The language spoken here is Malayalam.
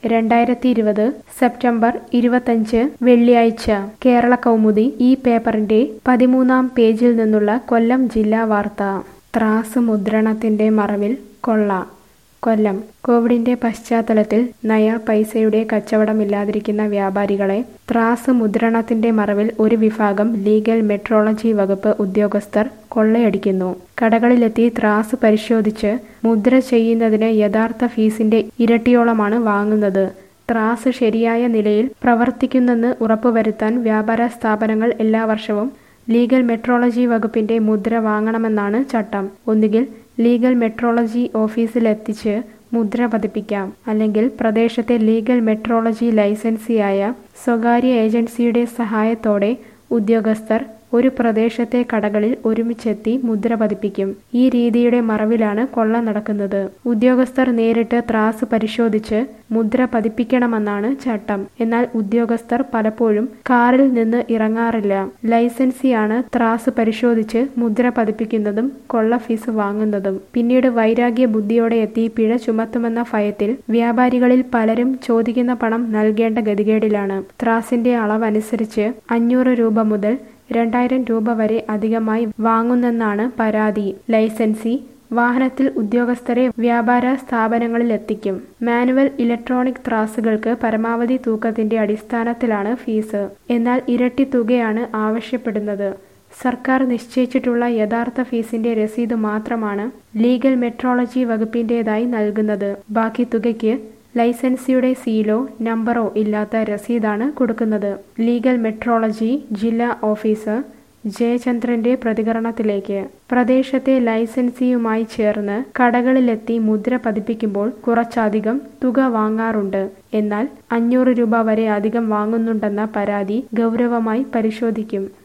രണ്ടായിരത്തി ഇരുപത് സെപ്റ്റംബർ ഇരുപത്തഞ്ച് വെള്ളിയാഴ്ച കേരള കൗമുദി ഈ പേപ്പറിന്റെ പതിമൂന്നാം പേജിൽ നിന്നുള്ള കൊല്ലം ജില്ലാ വാർത്ത ത്രാസ് മുദ്രണത്തിന്റെ മറവിൽ കൊള്ള കൊല്ലം കോവിഡിന്റെ പശ്ചാത്തലത്തിൽ നയ പൈസയുടെ കച്ചവടമില്ലാതിരിക്കുന്ന വ്യാപാരികളെ ത്രാസ് മുദ്രണത്തിന്റെ മറവിൽ ഒരു വിഭാഗം ലീഗൽ മെട്രോളജി വകുപ്പ് ഉദ്യോഗസ്ഥർ കൊള്ളയടിക്കുന്നു കടകളിലെത്തി ത്രാസ് പരിശോധിച്ച് മുദ്ര ചെയ്യുന്നതിന് യഥാർത്ഥ ഫീസിന്റെ ഇരട്ടിയോളമാണ് വാങ്ങുന്നത് ത്രാസ് ശരിയായ നിലയിൽ പ്രവർത്തിക്കുന്നെന്ന് ഉറപ്പുവരുത്താൻ വ്യാപാര സ്ഥാപനങ്ങൾ എല്ലാ വർഷവും ലീഗൽ മെട്രോളജി വകുപ്പിന്റെ മുദ്ര വാങ്ങണമെന്നാണ് ചട്ടം ഒന്നുകിൽ ലീഗൽ മെട്രോളജി ഓഫീസിലെത്തിച്ച് മുദ്ര പതിപ്പിക്കാം അല്ലെങ്കിൽ പ്രദേശത്തെ ലീഗൽ മെട്രോളജി ലൈസൻസിയായ സ്വകാര്യ ഏജൻസിയുടെ സഹായത്തോടെ ഉദ്യോഗസ്ഥർ ഒരു പ്രദേശത്തെ കടകളിൽ ഒരുമിച്ചെത്തി മുദ്ര പതിപ്പിക്കും ഈ രീതിയുടെ മറവിലാണ് കൊള്ള നടക്കുന്നത് ഉദ്യോഗസ്ഥർ നേരിട്ട് ത്രാസ് പരിശോധിച്ച് മുദ്ര പതിപ്പിക്കണമെന്നാണ് ചട്ടം എന്നാൽ ഉദ്യോഗസ്ഥർ പലപ്പോഴും കാറിൽ നിന്ന് ഇറങ്ങാറില്ല ലൈസൻസിയാണ് ത്രാസ് പരിശോധിച്ച് മുദ്ര പതിപ്പിക്കുന്നതും കൊള്ള ഫീസ് വാങ്ങുന്നതും പിന്നീട് വൈരാഗ്യ ബുദ്ധിയോടെ എത്തി പിഴ ചുമത്തുമെന്ന ഭയത്തിൽ വ്യാപാരികളിൽ പലരും ചോദിക്കുന്ന പണം നൽകേണ്ട ഗതികേടിലാണ് ത്രാസിന്റെ അളവനുസരിച്ച് അഞ്ഞൂറ് രൂപ മുതൽ രണ്ടായിരം രൂപ വരെ അധികമായി വാങ്ങുന്നെന്നാണ് പരാതി ലൈസൻസി വാഹനത്തിൽ ഉദ്യോഗസ്ഥരെ വ്യാപാര സ്ഥാപനങ്ങളിൽ എത്തിക്കും മാനുവൽ ഇലക്ട്രോണിക് ത്രാസുകൾക്ക് പരമാവധി തൂക്കത്തിന്റെ അടിസ്ഥാനത്തിലാണ് ഫീസ് എന്നാൽ ഇരട്ടി തുകയാണ് ആവശ്യപ്പെടുന്നത് സർക്കാർ നിശ്ചയിച്ചിട്ടുള്ള യഥാർത്ഥ ഫീസിന്റെ രസീത് മാത്രമാണ് ലീഗൽ മെട്രോളജി വകുപ്പിന്റേതായി നൽകുന്നത് ബാക്കി തുകയ്ക്ക് ലൈസൻസിയുടെ സീലോ നമ്പറോ ഇല്ലാത്ത രസീതാണ് കൊടുക്കുന്നത് ലീഗൽ മെട്രോളജി ജില്ലാ ഓഫീസർ ജയചന്ദ്രന്റെ പ്രതികരണത്തിലേക്ക് പ്രദേശത്തെ ലൈസൻസിയുമായി ചേർന്ന് കടകളിലെത്തി മുദ്ര പതിപ്പിക്കുമ്പോൾ കുറച്ചധികം തുക വാങ്ങാറുണ്ട് എന്നാൽ അഞ്ഞൂറ് രൂപ വരെ അധികം വാങ്ങുന്നുണ്ടെന്ന പരാതി ഗൗരവമായി പരിശോധിക്കും